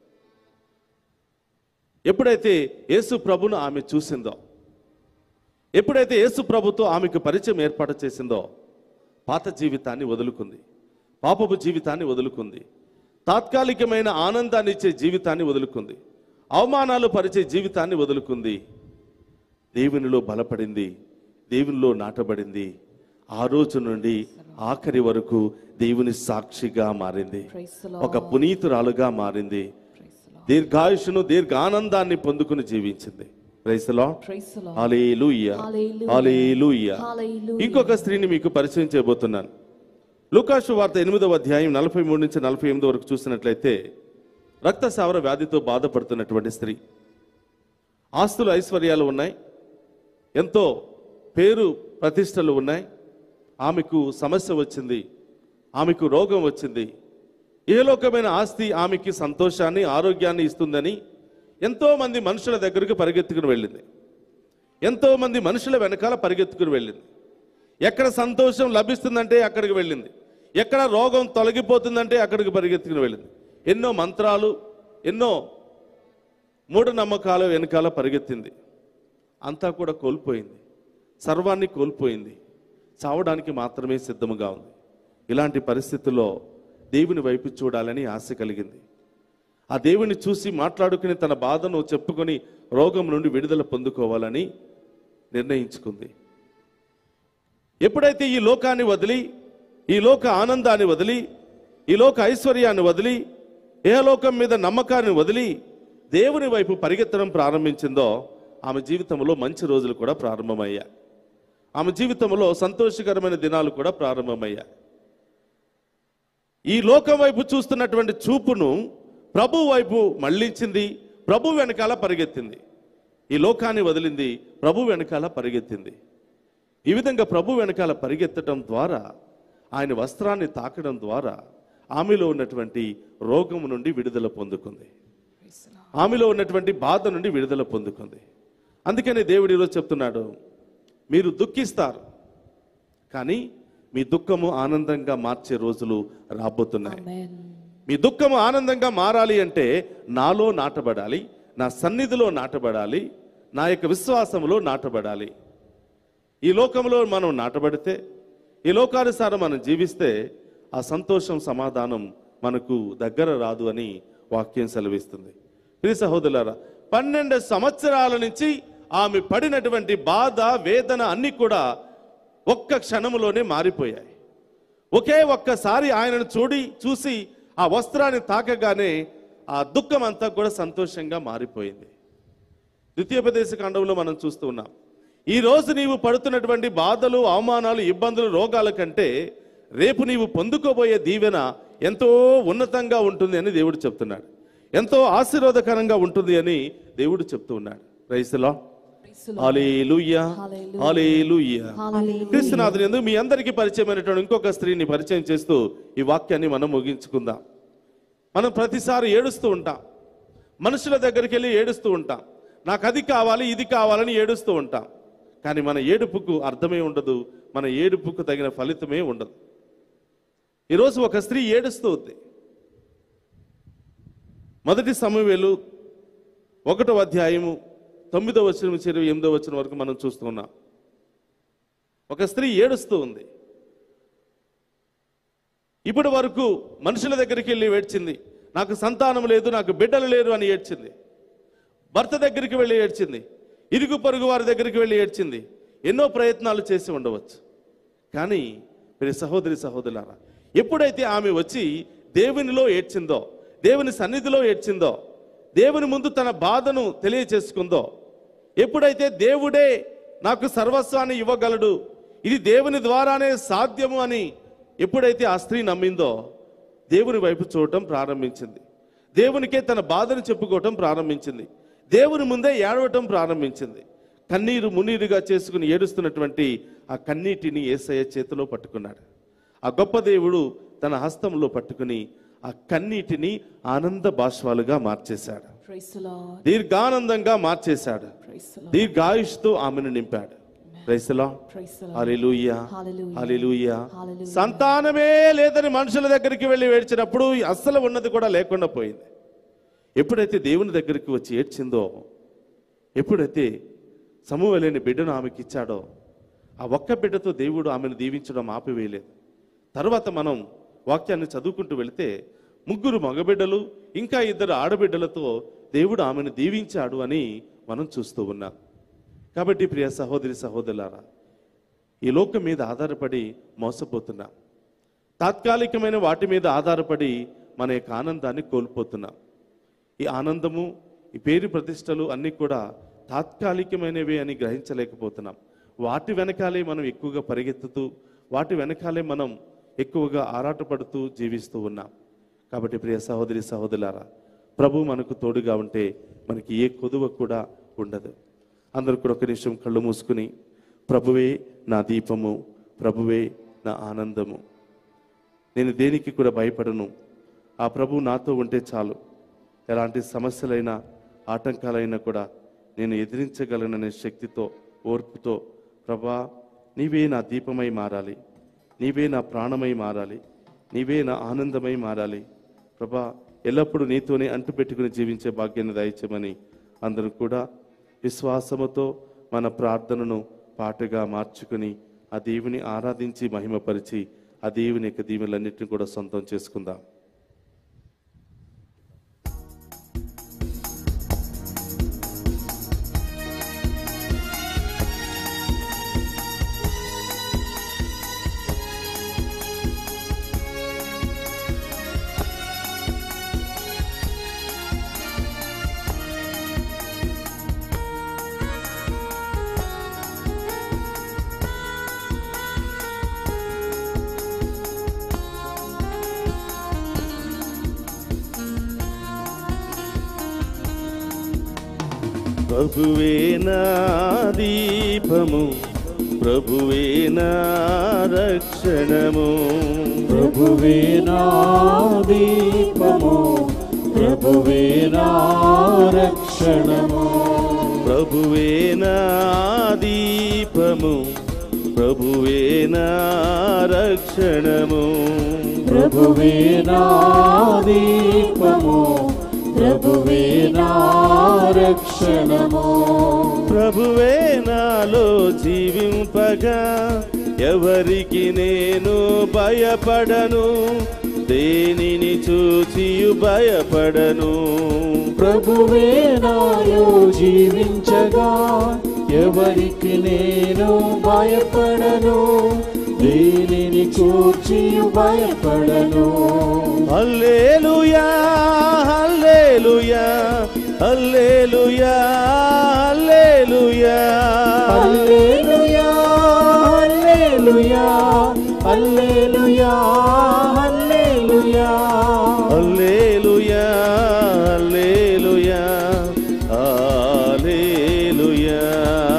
ఎప్పుడైతే యేసు ప్రభును ఆమె చూసిందో ఎప్పుడైతే యేసు ప్రభుతో ఆమెకు పరిచయం ఏర్పాటు చేసిందో పాత జీవితాన్ని వదులుకుంది పాపపు జీవితాన్ని వదులుకుంది తాత్కాలికమైన ఆనందాన్ని ఇచ్చే జీవితాన్ని వదులుకుంది అవమానాలు పరిచే జీవితాన్ని వదులుకుంది దేవునిలో బలపడింది దేవునిలో నాటబడింది ఆ రోజు నుండి ఆఖరి వరకు దేవుని సాక్షిగా మారింది Praise the ఒక పునీతురాలుగా మారింది దీర్ఘాయుషును దీర్ఘ ఆనందాన్ని పొందుకుని జీవించింది ప్రైసలో Praise the Lord. Hallelujah Hallelujah. Hallelujah Hallelujah. ఇంకొక స్త్రీని మీకు పరిచయం చేయబోతున్నాను లూకాసు వార్త ఎనిమిదవ అధ్యాయం నలభై మూడు నుంచి నలభై ఎనిమిది వరకు చూసినట్లయితే రక్తసావర వ్యాధితో బాధపడుతున్నటువంటి స్త్రీ ఆస్తులు ఐశ్వర్యాలు ఉన్నాయి ఎంతో పేరు ప్రతిష్టలు ఉన్నాయి ఆమెకు సమస్య వచ్చింది ఆమెకు రోగం వచ్చింది ఏ లోకమైన ఆస్తి ఆమెకి సంతోషాన్ని ఆరోగ్యాన్ని ఇస్తుందని ఎంతో మంది మనుషుల దగ్గరకు పరిగెత్తుకుని వెళ్ళింది ఎంతో మంది మనుషుల వెనకాల పరిగెత్తుకుని వెళ్ళింది ఎక్కడ సంతోషం లభిస్తుందంటే అక్కడికి వెళ్ళింది ఎక్కడ రోగం తొలగిపోతుందంటే అక్కడికి పరిగెత్తుకుని వెళ్ళింది ఎన్నో మంత్రాలు ఎన్నో మూఢనమ్మకాల వెనకాల పరిగెత్తింది అంతా కూడా కోల్పోయింది సర్వాన్ని కోల్పోయింది చావడానికి మాత్రమే సిద్ధముగా ఉంది ఇలాంటి పరిస్థితుల్లో దేవుని వైపు చూడాలని ఆశ కలిగింది ఆ దేవుని చూసి మాట్లాడుకుని తన బాధను చెప్పుకొని రోగం నుండి విడుదల పొందుకోవాలని నిర్ణయించుకుంది ఎప్పుడైతే ఈ లోకాన్ని వదిలి ఈ లోక ఆనందాన్ని వదిలి ఈ లోక ఐశ్వర్యాన్ని వదిలి ఏ లోకం మీద నమ్మకాన్ని వదిలి దేవుని వైపు పరిగెత్తడం ప్రారంభించిందో ఆమె జీవితంలో మంచి రోజులు కూడా ప్రారంభమయ్యాయి ఆమె జీవితంలో సంతోషకరమైన దినాలు కూడా ప్రారంభమయ్యాయి ఈ లోకం వైపు చూస్తున్నటువంటి చూపును ప్రభు వైపు మళ్ళించింది ప్రభు వెనకాల పరిగెత్తింది ఈ లోకాన్ని వదిలింది ప్రభు వెనకాల పరిగెత్తింది ఈ విధంగా ప్రభు వెనకాల పరిగెత్తడం ద్వారా ఆయన వస్త్రాన్ని తాకడం ద్వారా ఆమెలో ఉన్నటువంటి రోగం నుండి విడుదల పొందుకుంది ఆమెలో ఉన్నటువంటి బాధ నుండి విడుదల పొందుకుంది అందుకని దేవుడు ఈరోజు చెప్తున్నాడు మీరు దుఃఖిస్తారు కానీ మీ దుఃఖము ఆనందంగా మార్చే రోజులు రాబోతున్నాయి Amen. మీ దుఃఖము ఆనందంగా మారాలి అంటే నాలో నాటబడాలి నా సన్నిధిలో నాటబడాలి నా యొక్క విశ్వాసములో నాటబడాలి ఈ లోకంలో మనం నాటబడితే ఈ లోకానుసారం మనం జీవిస్తే ఆ సంతోషం సమాధానం మనకు దగ్గర రాదు అని వాక్యం సెలవిస్తుంది ప్రియ సహోదరులారా పన్నెండు సంవత్సరాల నుంచి ఆమె పడినటువంటి బాధ వేదన అన్ని కూడా ఒక్క క్షణములోనే మారిపోయాయి ఒకే ఒక్కసారి ఆయనను చూడి చూసి ఆ వస్త్రాన్ని తాకగానే ఆ దుఃఖం అంతా కూడా సంతోషంగా మారిపోయింది ద్వితీయోపదేశ కాండంలో మనం చూస్తూ ఉన్నాం ఈ రోజు నీవు పడుతున్నటువంటి బాధలు అవమానాలు ఇబ్బందులు రోగాల కంటే రేపు నీవు పొందుకోబోయే దీవెన ఎంతో ఉన్నతంగా ఉంటుంది అని దేవుడు చెప్తున్నాడు ఎంతో ఆశీర్వాదకరంగా ఉంటుంది అని దేవుడు చెప్తూ ఉన్నాడు రైసులో హల్లెలూయా హల్లెలూయా Hallelujah. క్రీస్తునాథుని ఎందుకు మీ అందరికీ పరిచయమైనటువంటి ఇంకొక స్త్రీని పరిచయం చేస్తూ ఈ వాక్యాన్ని మనం ముగించుకుందాం మనం ప్రతిసారి ఏడుస్తూ ఉంటాం మనుషుల దగ్గరికి వెళ్ళి ఏడుస్తూ ఉంటాం నాకు అది కావాలి ఇది కావాలని ఏడుస్తూ ఉంటాం కానీ మన ఏడుపుకు అర్థమే ఉండదు మన ఏడుపుకు తగిన ఫలితమే ఉండదు ఈరోజు ఒక స్త్రీ ఏడుస్తూ ఉంది మొదటి సమవేలు ఒకటో అధ్యాయము తొమ్మిదో వచ్చిన నుంచి ఇరవై ఎనిమిదో వచ్చిన వరకు మనం చూస్తూ ఉన్నాం ఒక స్త్రీ ఏడుస్తూ ఉంది ఇప్పటి వరకు మనుషుల దగ్గరికి వెళ్ళి ఏడ్చింది నాకు సంతానం లేదు నాకు బిడ్డలు లేరు అని ఏడ్చింది భర్త దగ్గరికి వెళ్ళి ఏడ్చింది ఇరుగు పొరుగు వారి దగ్గరికి వెళ్ళి ఏడ్చింది ఎన్నో ప్రయత్నాలు చేసి ఉండవచ్చు కానీ మీరు సహోదరి సహోదరులారా ఎప్పుడైతే ఆమె వచ్చి దేవునిలో ఏడ్చిందో దేవుని సన్నిధిలో ఏడ్చిందో దేవుని ముందు తన బాధను తెలియచేసుకుందో ఎప్పుడైతే దేవుడే నాకు సర్వస్వాన్ని ఇవ్వగలడు ఇది దేవుని ద్వారానే సాధ్యము అని ఎప్పుడైతే ఆ స్త్రీ నమ్మిందో దేవుని వైపు చూడటం ప్రారంభించింది దేవునికే తన బాధను చెప్పుకోవటం ప్రారంభించింది దేవుని ముందే ఏడవటం ప్రారంభించింది కన్నీరు మున్నీరుగా చేసుకుని ఏడుస్తున్నటువంటి ఆ కన్నీటిని ఏసయ్య చేతిలో పట్టుకున్నాడు ఆ గొప్ప దేవుడు తన హస్తంలో పట్టుకుని ఆ కన్నీటిని ఆనంద బాష్పాలుగా మార్చేశాడు Praise the Lord. దీర్ఘానందంగా మార్చేశాడు Praise the Lord. దీర్ఘాయుష్తో ఆమెను నింపాడు ప్రైసలా Praise the Lord. Hallelujah Hallelujah. Hallelujah Hallelujah. సంతానమే లేదని మనుషుల దగ్గరికి వెళ్ళి ఏడ్చినప్పుడు అస్సలు ఉన్నది కూడా లేకుండా పోయింది ఎప్పుడైతే దేవుని దగ్గరికి వచ్చి ఏడ్చిందో ఎప్పుడైతే సమూహలేని బిడ్డను ఆమెకి ఇచ్చాడో ఆ ఒక్క బిడ్డతో దేవుడు ఆమెను దీవించడం ఆపివేయలేదు తర్వాత మనం వాక్యాన్ని చదువుకుంటూ వెళితే ముగ్గురు మగబిడ్డలు ఇంకా ఇద్దరు ఆడబిడ్డలతో దేవుడు ఆమెను దీవించాడు అని మనం చూస్తూ ఉన్నాం కాబట్టి ప్రియ సహోదరి సహోదరులారా ఈ లోకం మీద ఆధారపడి మోసపోతున్నాం తాత్కాలికమైన వాటి మీద ఆధారపడి మన యొక్క ఆనందాన్ని కోల్పోతున్నాం ఈ ఆనందము ఈ పేరు ప్రతిష్టలు అన్నీ కూడా తాత్కాలికమైనవి అని గ్రహించలేకపోతున్నాం వాటి వెనకాలే మనం ఎక్కువగా పరిగెత్తుతూ వాటి వెనకాలే మనం ఎక్కువగా ఆరాటపడుతూ జీవిస్తూ ఉన్నాం కాబట్టి ప్రియ సహోదరి సహోదరులారా ప్రభు మనకు తోడుగా ఉంటే మనకి ఏ కొదువ కూడా ఉండదు అందరూ కూడా ఒక నిమిషం కళ్ళు మూసుకుని ప్రభువే నా దీపము ప్రభువే నా ఆనందము నేను దేనికి కూడా భయపడను ఆ ప్రభు నాతో ఉంటే చాలు ఎలాంటి సమస్యలైనా ఆటంకాలైనా కూడా నేను ఎదిరించగలననే శక్తితో ఓర్పుతో ప్రభా నీవే నా దీపమై మారాలి నీవే నా ప్రాణమై మారాలి నీవే నా ఆనందమై మారాలి ప్రభా ఎల్లప్పుడూ నీతోనే అంటుపెట్టుకుని జీవించే భాగ్యాన్ని దయచేయమని అందరూ కూడా విశ్వాసముతో మన ప్రార్థనను పాటగా మార్చుకుని ఆ దేవుని ఆరాధించి మహిమపరిచి ఆ దేవుని యొక్క దీవెనలన్నింటినీ కూడా సొంతం చేసుకుందాం ప్రభువే నా దీపము ప్రభువే నా రక్షణము ప్రభువే నా దీపము ప్రభువే నా రక్షణము ప్రభువే నా దీపము ప్రభువే నా రక్షణము ప్రభువే నా దీపము ప్రభువే నా రక్షణము ప్రభువే నాలో జీవింపగా ఎవరికి నేను భయపడను దేనిని చూచియు భయపడను ప్రభువే నాలో జీవించగా ఎవరికి నేను భయపడను దేనిని కూర్చి భయపడను hallelujah hallelujah hallelujah hallelujah hallelujah hallelujah hallelujah hallelujah hallelujah hallelujah hallelujah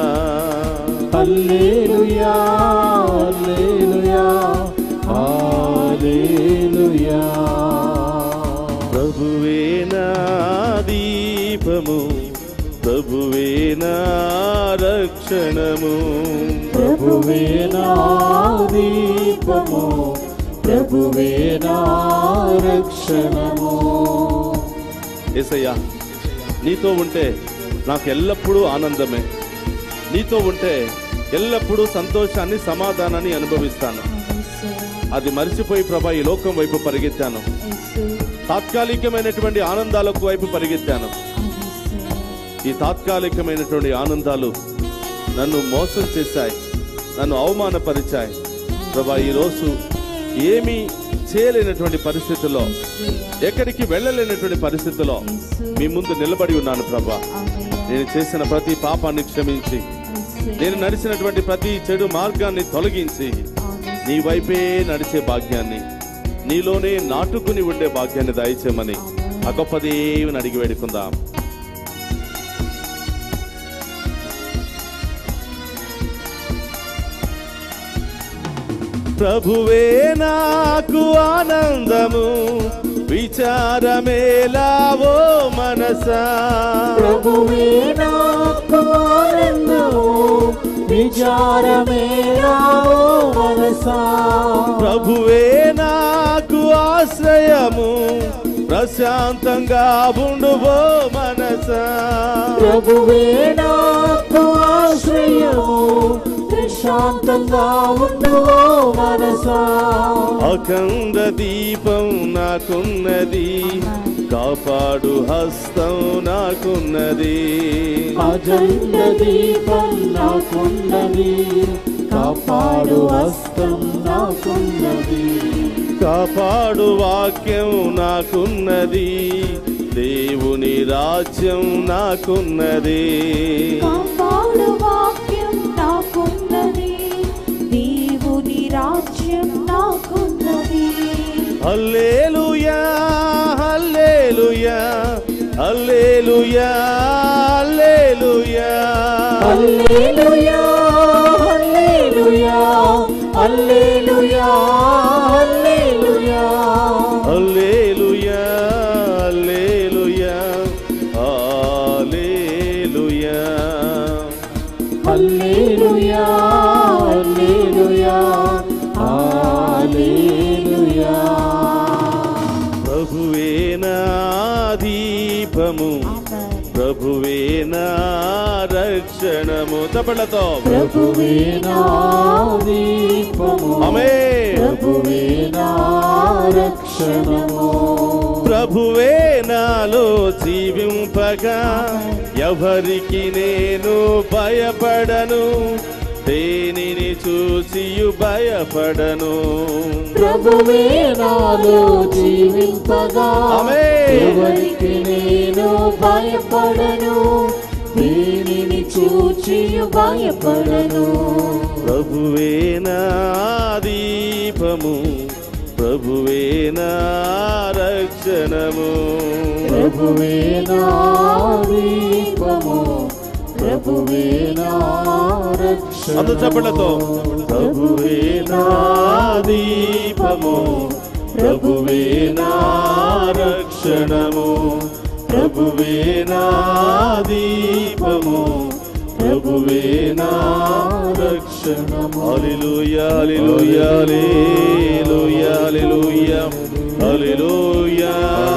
దీపము ప్రభువే నా రక్షణము ప్రభువే నా దీపము ప్రభువే నా రక్షణము ఏసయ్యా నీతో ఉంటే నాకు ఎల్లప్పుడూ ఆనందమే నీతో ఉంటే ఎల్లప్పుడూ సంతోషాన్ని సమాధానాన్ని అనుభవిస్తాను అది మరిచిపోయి ప్రభా ఈ లోకం వైపు పరిగెత్తాను తాత్కాలికమైనటువంటి ఆనందాలకు వైపు పరిగెత్తాను ఈ తాత్కాలికమైనటువంటి ఆనందాలు నన్ను మోసం చేశాయి నన్ను అవమానపరిచాయి ప్రభా ఈరోజు ఏమీ చేయలేనటువంటి పరిస్థితుల్లో ఎక్కడికి వెళ్ళలేనటువంటి పరిస్థితుల్లో మీ ముందు నిలబడి ఉన్నాను ప్రభా నేను చేసిన ప్రతి పాపాన్ని క్షమించి నేను నడిచినటువంటి ప్రతి చెడు మార్గాన్ని తొలగించి నీ వైపే నడిచే భాగ్యాన్ని నీలోనే నాటుకుని ఉండే భాగ్యాన్ని దయచేయమని ఆ గొప్ప దేవుని అడిగి వేడుకుందాం ప్రభువే నాకు ఆనందము విచారమేలావో మనసా ప్రభువే నాకు ఆనందము విచారమే రావో మనసా ప్రభువే నాకు ఆశ్రయము ప్రశాంతంగా ఉండువో మనసా ప్రభువే నాకు ఆశ్రయము ప్రశాంతంగా ఉండువో మనసా అఖండ దీపం నాకున్నది కాపాడు హస్తం నాకున్నది అజండ దీపం నాకున్నది కాపాడు హస్తం నాకున్నది కాపాడు వాక్యం నాకున్నది దేవుని రాజ్యం నాకున్నది కాపాడు వాక్యం నాకున్నది దేవుని రాజ్యం నాకున్నది hallelujah hallelujah hallelujah hallelujah hallelujah hallelujah hallelujah hallelujah hallelujah hallelujah hallelujah hallelujah hallelujah hallelujah ప్రభువే నా దీపము ప్రభువే నా రక్షణము తపలతో ప్రభువే నా దీపము ఆమె ప్రభువే నా రక్షణము ప్రభువే నాలో జీవింపగా ఎవరికి నేను భయపడను దేనిని చూసియు భయపడను ప్రభువే నాలో జీవింపగా ఆమేన్. ఎవరికి నేను భయపడను దీనిని చూచి భయపడను ప్రభువే నా దీపము ప్రభువే నా రక్షణము ప్రభువే నా దీపము ప్రభువే నా రక్షణ అందు చప్పట్లతో ప్రభువే నా దీపము ప్రభువే నా రక్షణము ప్రభువే నా దీపము ప్రభువే నా రక్షణము హల్లెలూయా హల్లెలూయా హల్లెలూయా హల్లెలూయా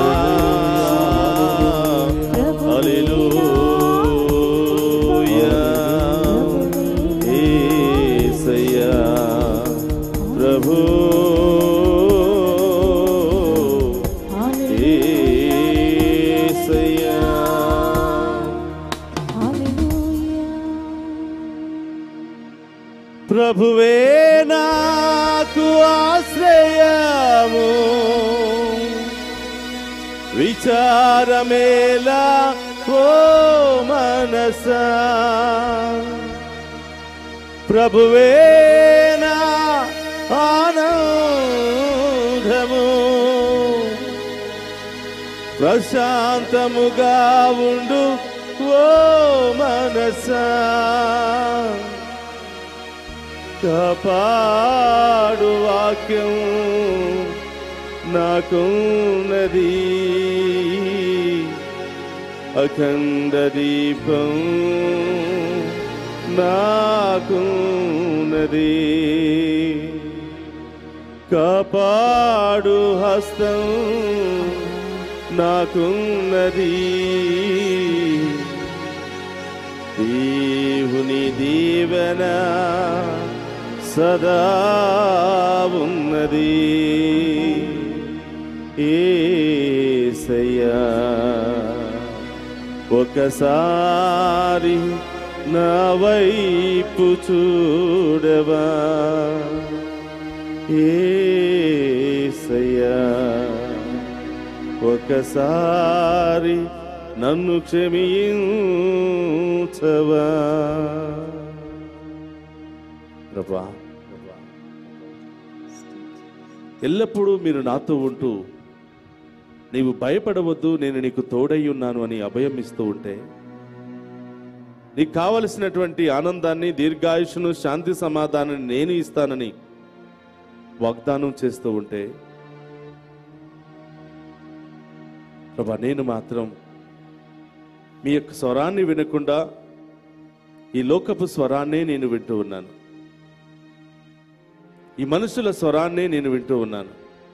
హల్లెలూయా హల్లెలూయా యేసయ్యా ప్రభు యేసయ్యా ప్రభువే నాకు ఆశ్రయము విచారమేలా ఓ మనసా ప్రభువే నా ఆనందము ప్రశాంతముగా ఉండు ఓ మనసా కాపాడు వాక్యం నాకున్నది అఖండ దీపం నాకున్నది కాపాడు హస్తం నాకున్నది దేవుని దీవెన సదా ఉన్నది ఏసయ్యా ఒకసారి నా వైపు చూడవా ఏసయ్యా ఒకసారి నన్ను క్షమించవా ప్రభా ఎల్లప్పుడూ మీరు నాతో ఉంటూ నీవు భయపడవద్దు నేను నీకు తోడై ఉన్నాను అని అభయం ఇస్తూ ఉంటే నీకు కావలసినటువంటి ఆనందాన్ని దీర్ఘాయుషును శాంతి సమాధానాన్ని నేను ఇస్తానని వాగ్దానం చేస్తూ ఉంటే ప్రభా నేను మాత్రం మీ యొక్క స్వరాన్ని వినకుండా ఈ లోకపు స్వరాన్నే నేను వింటూ ఉన్నాను ఈ మనుషుల స్వరాన్నే నేను వింటూ ఉన్నాను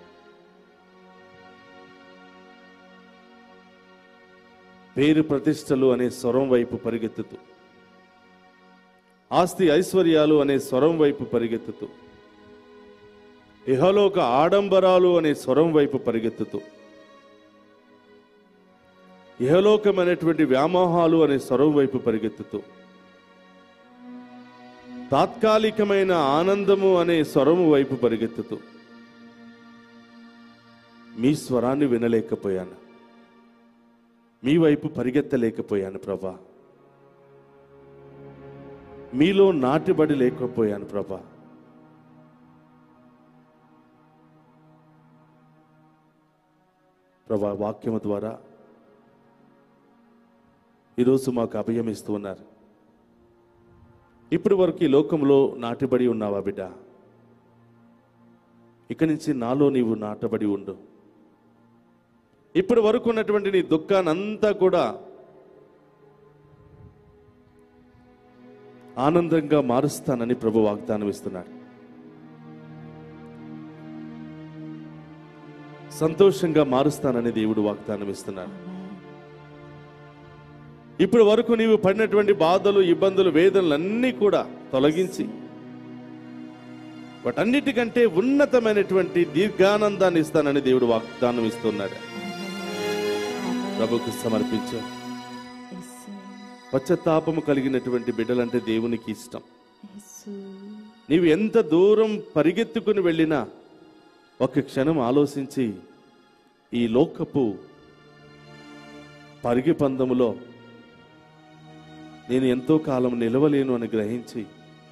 పేరు ప్రతిష్టలు అనే స్వరం వైపు పరిగెత్తుతూ ఆస్తి ఐశ్వర్యాలు అనే స్వరం వైపు పరిగెత్తుతూ ఇహలోక ఆడంబరాలు అనే స్వరం వైపు పరిగెత్తుతూ ఇహలోకమైనటువంటి వ్యామోహాలు అనే స్వరం వైపు పరిగెత్తుతూ తాత్కాలికమైన ఆనందము అనే స్వరము వైపు పరిగెత్తుతూ మీ స్వరాన్ని వినలేకపోయాను మీ వైపు పరిగెత్తలేకపోయాను ప్రభా మీలో నాటిబడి లేకపోయాను ప్రభా ప్రభా వాక్యము ద్వారా ఈరోజు మాకు అభయం ఇస్తూ ఉన్నారు ఇప్పటి వరకు ఈ లోకంలో నాటిబడి ఉన్నావా బిడ్డ ఇక నుంచి నాలో నీవు నాటబడి ఉండు ఇప్పటి వరకు ఉన్నటువంటి నీ దుఃఖాన్ని అంతా కూడా ఆనందంగా మారుస్తానని ప్రభు వాగ్దానం ఇస్తున్నాడు సంతోషంగా మారుస్తానని దేవుడు వాగ్దానం ఇస్తున్నాడు ఇప్పటి వరకు నీవు పడినటువంటి బాధలు ఇబ్బందులు వేదనలు అన్నీ కూడా తొలగించి వాటన్నిటికంటే ఉన్నతమైనటువంటి దీర్ఘానందాన్ని ఇస్తానని దేవుడు వాగ్దానం ఇస్తున్నాడు ప్రభుకు సమర్పించు పశ్చాత్తాపము కలిగినటువంటి బిడ్డలంటే దేవునికి ఇష్టం నీవు ఎంత దూరం పరిగెత్తుకుని వెళ్ళినా ఒక క్షణం ఆలోచించి ఈ లోకపు పరిగి పందములో నేను ఎంతో కాలం నిలవలేను అని గ్రహించి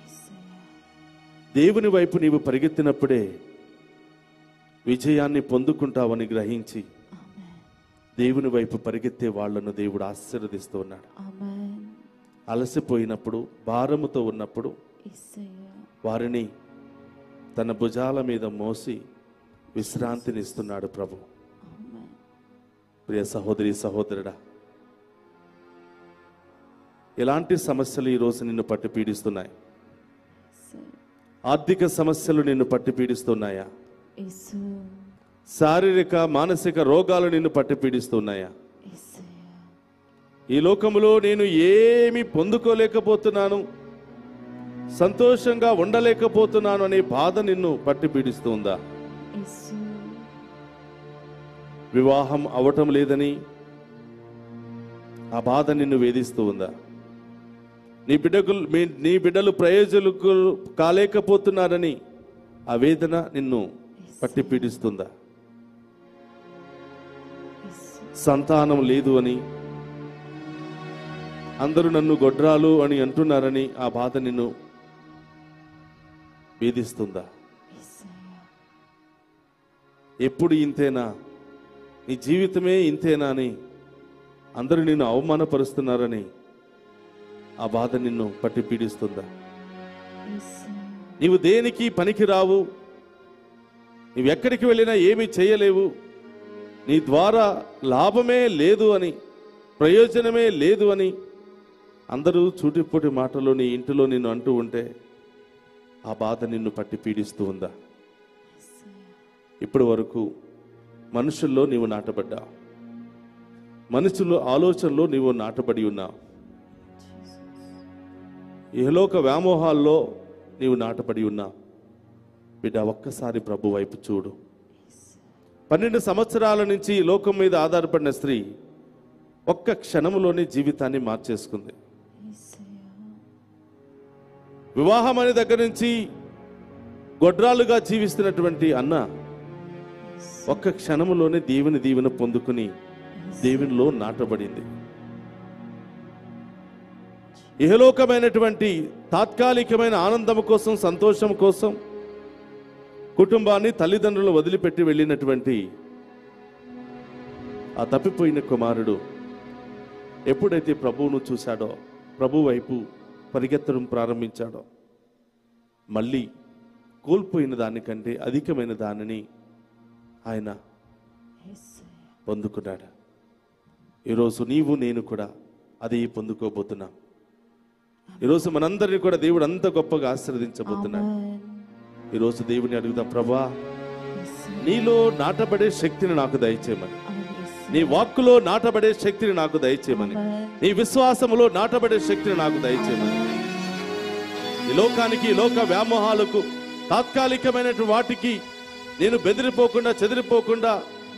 దేవుని వైపు నీవు పరిగెత్తినప్పుడే విజయాన్ని పొందుకుంటావని గ్రహించి దేవుని వైపు పరిగెత్తే వాళ్లను దేవుడు ఆశీర్వదిస్తూ ఉన్నాడు అలసిపోయినప్పుడు భారముతో ఉన్నప్పుడు వారిని తన భుజాల మీద మోసి విశ్రాంతినిస్తున్నాడు ప్రభు ప్రియ సహోదరి సహోదరుడా ఎలాంటి సమస్యలు ఈరోజు నిన్ను పట్టి పీడిస్తున్నాయి ఆర్థిక సమస్యలు నిన్ను పట్టి పీడిస్తున్నాయా శారీరక మానసిక రోగాలు నిన్ను పట్టి పీడిస్తున్నాయా ఈ లోకములో నేను ఏమి పొందుకోలేకపోతున్నాను సంతోషంగా ఉండలేకపోతున్నాను అనే బాధ నిన్ను పట్టి పీడిస్తుందా వివాహం అవటం లేదని ఆ బాధ నిన్ను వేధిస్తూ ఉందా నీ బిడ్డకు మీ నీ బిడ్డలు ప్రయోజకులు కాలేకపోతున్నారని ఆ వేదన నిన్ను పట్టి పీడిస్తుందా సంతానం లేదు అని అందరూ నన్ను గొడ్రాలు అని అంటున్నారని ఆ బాధ నిన్ను వేధిస్తుందా ఎప్పుడు ఇంతేనా నీ జీవితమే ఇంతేనా అని అందరూ నిన్ను అవమానపరుస్తున్నారని ఆ బాధ నిన్ను పట్టి పీడిస్తుందా నీవు దేనికి పనికి రావు నీవు ఎక్కడికి వెళ్ళినా ఏమీ చేయలేవు నీ ద్వారా లాభమే లేదు అని ప్రయోజనమే లేదు అని అందరూ చూటిపోటి మాటలు నీ ఇంటిలో నిన్ను అంటూ ఉంటే ఆ బాధ నిన్ను పట్టి పీడిస్తూ ఉందా ఇప్పటి వరకు మనుషుల్లో నీవు నాటబడ్డావు మనుషుల ఆలోచనలో నీవు నాటబడి ఉన్నావు ఇహలోక వ్యామోహాల్లో నీవు నాటబడి ఉన్నావు బిడ్డ ఒక్కసారి ప్రభు వైపు చూడు పన్నెండు సంవత్సరాల నుంచి ఈ లోకం మీద ఆధారపడిన స్త్రీ ఒక్క క్షణంలోనే జీవితాన్ని మార్చేసుకుంది వివాహం అనే దగ్గర నుంచి గొడ్రాలుగా జీవిస్తున్నటువంటి అన్న ఒక్క క్షణములోనే దేవుని దీవెన పొందుకుని దేవునిలో నాటబడింది ఇహలోకమైనటువంటి తాత్కాలికమైన ఆనందం కోసం సంతోషం కోసం కుటుంబాన్ని తల్లిదండ్రులు వదిలిపెట్టి వెళ్ళినటువంటి ఆ తప్పిపోయిన కుమారుడు ఎప్పుడైతే ప్రభువును చూశాడో ప్రభు వైపు పరిగెత్తడం ప్రారంభించాడో మళ్ళీ కోల్పోయిన దానికంటే అధికమైన దానిని ఆయన పొందుకున్నాడు ఈరోజు నీవు నేను కూడా అది పొందుకోబోతున్నాం ఈరోజు మనందరినీ కూడా దేవుడు అంత గొప్పగా ఆశీర్వదించబోతున్నాడు ఈరోజు దేవుని అడుగుదాం ప్రభా నీలో నాటబడే శక్తిని నాకు దయచేయమని నీ వాక్కులో నాటబడే శక్తిని నాకు దయచేయమని నీ విశ్వాసములో నాటబడే శక్తిని నాకు దయచేయమని ఈ లోకానికి ఈ లోక వ్యామోహాలకు తాత్కాలికమైన వాటికి నేను బెదిరిపోకుండా చెదిరిపోకుండా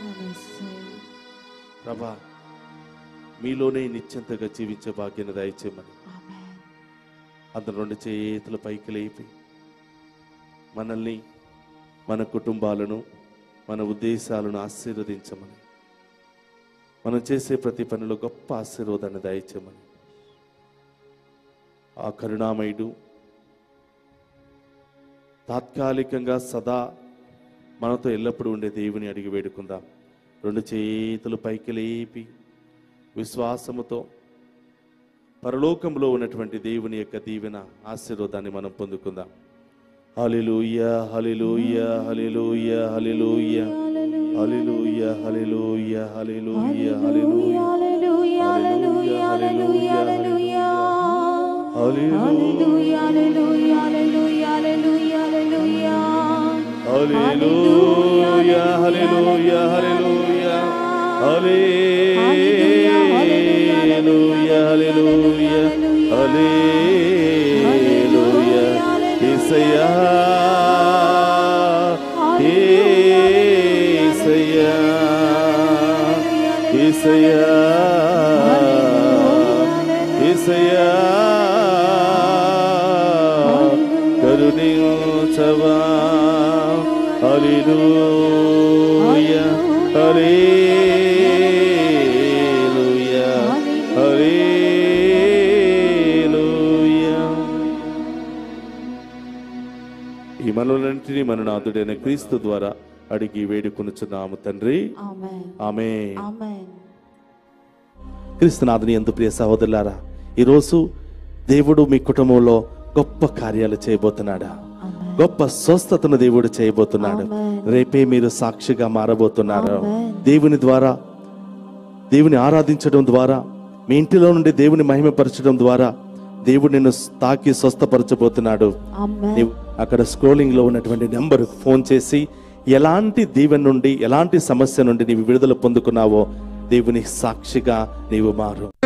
ప్రభా మీలోనే నిశ్చింతగా జీవించే భాగ్యాన్ని దయచేయమని అందరు రెండు చేతుల పైకి లేపి మనల్ని మన కుటుంబాలను మన ఉద్దేశాలను ఆశీర్వదించమని మనం చేసే ప్రతి పనిలో గొప్ప ఆశీర్వాదాన్ని దయచేయమని ఆ కరుణామయుడు తాత్కాలికంగా సదా మనతో ఎల్లప్పుడూ ఉండే దేవుని అడిగి వేడుకుందాం రెండు చేతులు పైకి లేపి విశ్వాసముతో పరలోకంలో ఉన్నటువంటి దేవుని యొక్క దీవెన ఆశీర్వాదాన్ని మనం పొందుకుందాం hallelujah hallelujah hallelujah hallelujah hallelujah hallelujah hallelujah hallelujah hallelujah hallelujah hallelujah hallelujah hallelujah hallelujah hallelujah hallelujah యేసయ్యా యేసయ్యా యేసయ్యా యేసయ్యా కరుణించవా హల్లెలూయ హల్లెలూయ హల్లెలూయ ఈ మనలన్నింటినీ మన నాథుడైన క్రీస్తు ద్వారా అడిగి వేడుకొనుచున్నాము తండ్రి ఆమె క్రీస్తునాథుని ఎందు ప్రియ సహోదరులారా ఈరోజు దేవుడు మీ కుటుంబంలో గొప్ప కార్యాలు చేయబోతున్నాడా గొప్ప స్వస్థతను దేవుడు చేయబోతున్నాడు రేపే మీరు సాక్షిగా మారబోతున్నారు దేవుని ద్వారా దేవుని ఆరాధించడం ద్వారా మీ ఇంటిలో నుండి దేవుని మహిమపరచడం ద్వారా దేవుడు నిన్ను తాకి స్వస్థపరచబోతున్నాడు నీవు అక్కడ స్క్రోలింగ్ లో ఉన్నటువంటి నెంబర్ ఫోన్ చేసి ఎలాంటి దీవెన నుండి ఎలాంటి సమస్య నుండి నీవు విడుదల పొందుకున్నావో దేవుని సాక్షిగా నీవు మారు